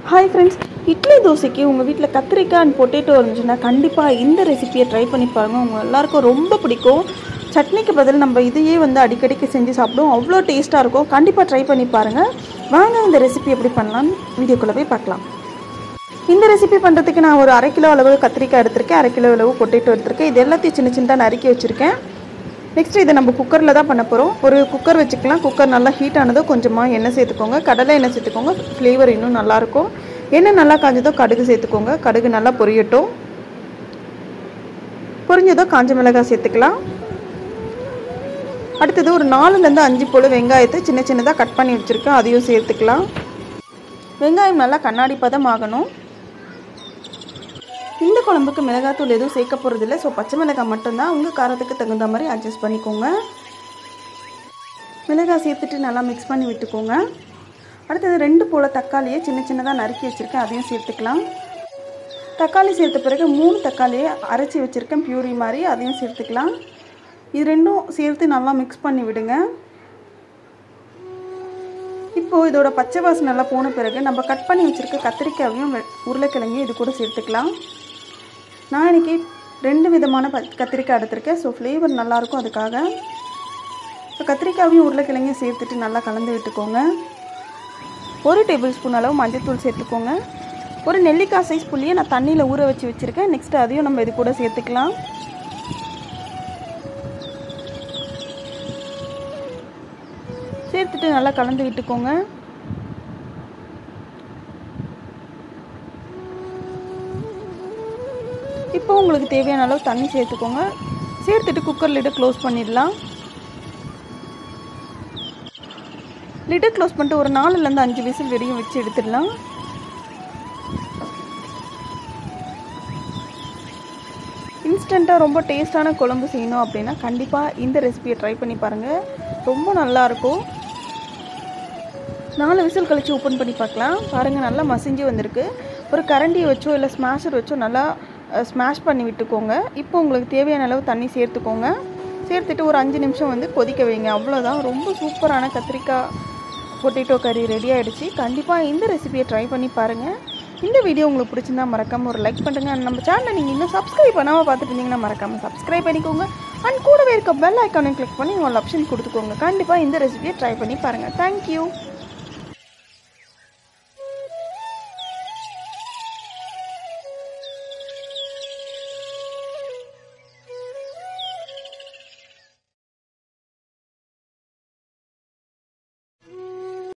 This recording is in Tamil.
ஹாய் ஃப்ரெண்ட்ஸ் இட்லி தோசைக்கு உங்கள் வீட்டில் கத்திரிக்காய் அண்ட் பொட்டேட்டோ இருந்துச்சுன்னா கண்டிப்பாக இந்த ரெசிபியை ட்ரை பண்ணி பாருங்கள் உங்கள் எல்லாருக்கும் ரொம்ப பிடிக்கும் சட்னிக்கு பதில் நம்ம இதையே வந்து அடிக்கடிக்கு செஞ்சு சாப்பிடுவோம் அவ்வளோ டேஸ்ட்டாக இருக்கும் கண்டிப்பாக ட்ரை பண்ணி பாருங்கள் வாங்க இந்த ரெசிபி எப்படி பண்ணலான்னு வீடியோக்குள்ளே போய் பார்க்கலாம் இந்த ரெசிபி பண்ணுறதுக்கு நான் ஒரு அரை கிலோ அளவு கத்திரிக்காய் எடுத்திருக்கேன் அரை கிலோ அளவு பொட்டேட்டோ எடுத்திருக்கேன் இது எல்லாத்தையும் சின்ன சின்னதாக நறுக்கி வச்சுருக்கேன் நெக்ஸ்ட் இதை நம்ம குக்கரில் தான் பண்ண போகிறோம் ஒரு குக்கர் வச்சுக்கலாம் குக்கர் நல்லா ஹீட் ஆனதும் கொஞ்சமாக எண்ணெய் சேர்த்துக்கோங்க கடலை எண்ணெய் சேர்த்துக்கோங்க ஃப்ளேவர் இன்னும் நல்லாயிருக்கும் எண்ணெய் நல்லா காஞ்சதோ கடுகு சேர்த்துக்கோங்க கடுகு நல்லா பொரியட்டும் பொரிஞ்சதோ காஞ்ச மிளகாய் சேர்த்துக்கலாம் அடுத்தது ஒரு நாலுலேருந்து அஞ்சு போல் வெங்காயத்தை சின்ன சின்னதாக கட் பண்ணி வச்சுருக்கேன் அதையும் சேர்த்துக்கலாம் வெங்காயம் நல்லா கண்ணாடி பதம் ஆகணும் இந்த குழம்புக்கு மிளகாத்தூள் எதுவும் சேர்க்க போகிறதில்ல ஸோ பச்சை மிளகாய் மட்டும்தான் உங்கள் காரத்துக்கு தகுந்த மாதிரி அட்ஜஸ்ட் பண்ணிக்கோங்க மிளகாய் சேர்த்துட்டு நல்லா மிக்ஸ் பண்ணி விட்டுக்கோங்க அடுத்தது ரெண்டு போல் தக்காளியை சின்ன சின்னதாக நறுக்கி வச்சுருக்கேன் அதையும் சேர்த்துக்கலாம் தக்காளி சேர்த்த பிறகு மூணு தக்காளியை அரைச்சி வச்சுருக்கேன் பியூரி மாதிரி அதையும் சேர்த்துக்கலாம் இது ரெண்டும் சேர்த்து நல்லா மிக்ஸ் பண்ணி விடுங்க இப்போது இதோட பச்சை வாசனை நல்லா போன பிறகு நம்ம கட் பண்ணி வச்சுருக்க கத்திரிக்காயையும் உருளைக்கிழங்கையும் இது கூட சேர்த்துக்கலாம் நான் இன்றைக்கி ரெண்டு விதமான ப கத்திரிக்காய் எடுத்திருக்கேன் ஸோ ஃப்ளேவர் நல்லாயிருக்கும் அதுக்காக ஸோ கத்திரிக்காயையும் உருளைக்கிழங்கையும் சேர்த்துட்டு நல்லா கலந்து விட்டுக்கோங்க ஒரு டேபிள் ஸ்பூன் அளவு மஞ்சள்தூள் சேர்த்துக்கோங்க ஒரு நெல்லிக்காய் சைஸ் புளியை நான் தண்ணியில் ஊற வச்சு வச்சுருக்கேன் நெக்ஸ்ட்டு அதையும் நம்ம இது கூட சேர்த்துக்கலாம் சேர்த்துட்டு நல்லா கலந்து விட்டுக்கோங்க இப்போ உங்களுக்கு தேவையான அளவு தண்ணி சேர்த்துக்கோங்க சேர்த்துட்டு குக்கர் லிட்டை க்ளோஸ் பண்ணிடலாம் லிட்டை க்ளோஸ் பண்ணிட்டு ஒரு நாலுலேருந்து அஞ்சு விசில் வெடியும் வச்சு எடுத்துடலாம் இன்ஸ்டண்ட்டாக ரொம்ப டேஸ்ட்டான குழம்பு செய்யணும் அப்படின்னா கண்டிப்பாக இந்த ரெசிபியை ட்ரை பண்ணி பாருங்கள் ரொம்ப நல்லாயிருக்கும் நாலு விசில் கழித்து ஓப்பன் பண்ணி பார்க்கலாம் பாருங்கள் நல்லா மசிஞ்சு வந்திருக்கு ஒரு கரண்டியை வச்சோ இல்லை ஸ்மாஷர் வச்சோ நல்லா ஸ்மாஷ் பண்ணி விட்டுக்கோங்க இப்போ உங்களுக்கு தேவையான அளவு தண்ணி சேர்த்துக்கோங்க சேர்த்துட்டு ஒரு அஞ்சு நிமிஷம் வந்து கொதிக்க வைங்க அவ்வளோதான் ரொம்ப சூப்பரான கத்திரிக்காய் பொட்டேட்டோ கறி ரெடி ஆகிடுச்சு கண்டிப்பாக இந்த ரெசிபியை ட்ரை பண்ணி பாருங்கள் இந்த வீடியோ உங்களுக்கு பிடிச்சிருந்தா மறக்காமல் ஒரு லைக் பண்ணுங்க நம்ம சேனலை நீங்கள் இன்னும் சப்ஸ்கிரைப் பண்ணாமல் பார்த்துட்டு இருந்தீங்கன்னா மறக்காமல் சப்ஸ்கிரைப் பண்ணிக்கோங்க அண்ட் கூடவே இருக்க பெல் ஐக்கானையும் கிளிக் பண்ணி உங்கள் ஆப்ஷன் கொடுத்துக்கோங்க கண்டிப்பாக இந்த ரெசிபியை ட்ரை பண்ணி பாருங்கள் தேங்க்யூ